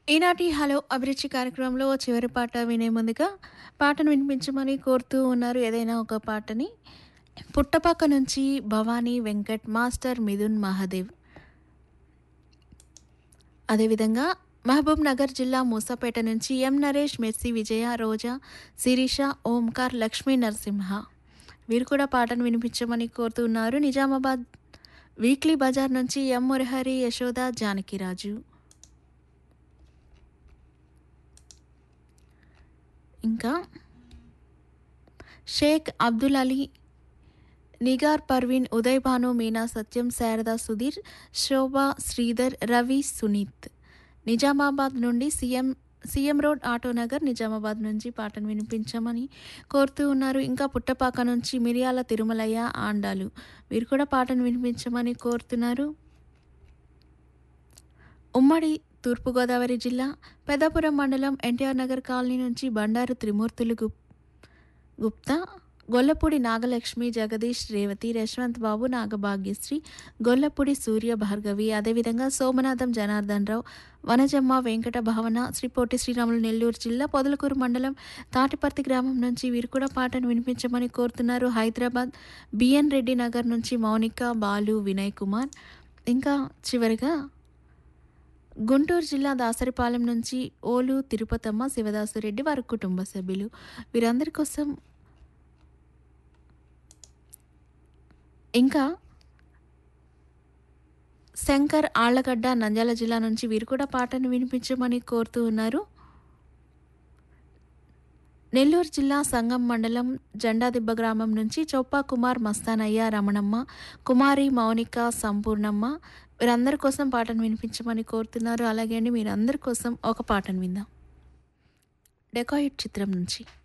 ఈనాటి హలో అభిరుచి కార్యక్రమంలో చివరి పాట వినే ముందుగా పాటను వినిపించమని కోరుతూ ఉన్నారు ఏదైనా ఒక పాటని పుట్టపక్క నుంచి భవానీ వెంకట్ మాస్టర్ మిథున్ మహాదేవ్ అదేవిధంగా మహబూబ్ నగర్ జిల్లా మూసాపేట నుంచి ఎం నరేష్ మెర్సీ విజయ రోజా శిరీష ఓంకార్ లక్ష్మీ నరసింహ వీరు కూడా పాటను వినిపించమని కోరుతున్నారు నిజామాబాద్ వీక్లీ బజార్ నుంచి ఎం మురహరి యశోద జానకిరాజు ఇంకా షేక్ అబ్దుల్ అలీ నిగార్ పర్వీన్ ఉదయ్ భాను మీనా సత్యం శారద సుధీర్ శోభ శ్రీధర్ రవి సునీత్ నిజామాబాద్ నుండి CM CM road Autonagar Nizamabad నుంచి పాటను వినిపించమని కోరుతూ ఉన్నారు ఇంకా పుట్టపాక నుంచి మిరియాల తిరుమలయ్య ఆండాలు వీరు కూడా పాటను వినిపించమని కోరుతున్నారు ఉమ్మడి తూర్పుగోదావరి జిల్లా పెద్దపురం మండలం ఎన్టీఆర్ నగర్ కాలనీ నుంచి బండారు త్రిమూర్తులు గుప్ గుప్తా గొల్లపూడి నాగలక్ష్మి జగదీష్ రేవతి యశ్వంత్ బాబు నాగభాగ్యశ్రీ గొల్లపూడి సూర్య భార్గవి అదేవిధంగా సోమనాథం జనార్దన్ రావు వనజమ్మ వెంకట భవన శ్రీ పొట్టి శ్రీరాములు నెల్లూరు జిల్లా పొదలకూరు మండలం తాటిపర్తి గ్రామం నుంచి వీరు కూడా పాటను వినిపించమని కోరుతున్నారు హైదరాబాద్ బిఎన్ రెడ్డి నగర్ నుంచి మౌనిక బాలు వినయ్ కుమార్ ఇంకా చివరిగా గుంటూరు జిల్లా దాసరిపాలెం నుంచి ఓలు తిరుపతమ్మ శివదాసురెడ్డి వారి కుటుంబ సభ్యులు వీరందరి కోసం ఇంకా శంకర్ ఆళ్లగడ్డ నంద్యాల జిల్లా నుంచి వీరు కూడా పాటను వినిపించమని కోరుతూ ఉన్నారు నెల్లూరు జిల్లా సంగం మండలం జెండాదిబ్బ గ్రామం నుంచి చౌపా కుమార్ మస్తానయ్య రమణమ్మ కుమారి మౌనిక సంపూర్ణమ్మ వీరందరి కోసం పాటను వినిపించమని కోరుతున్నారు అలాగే అండి మీరందరి కోసం ఒక పాటను విందాం డెకాయిట్ చిత్రం నుంచి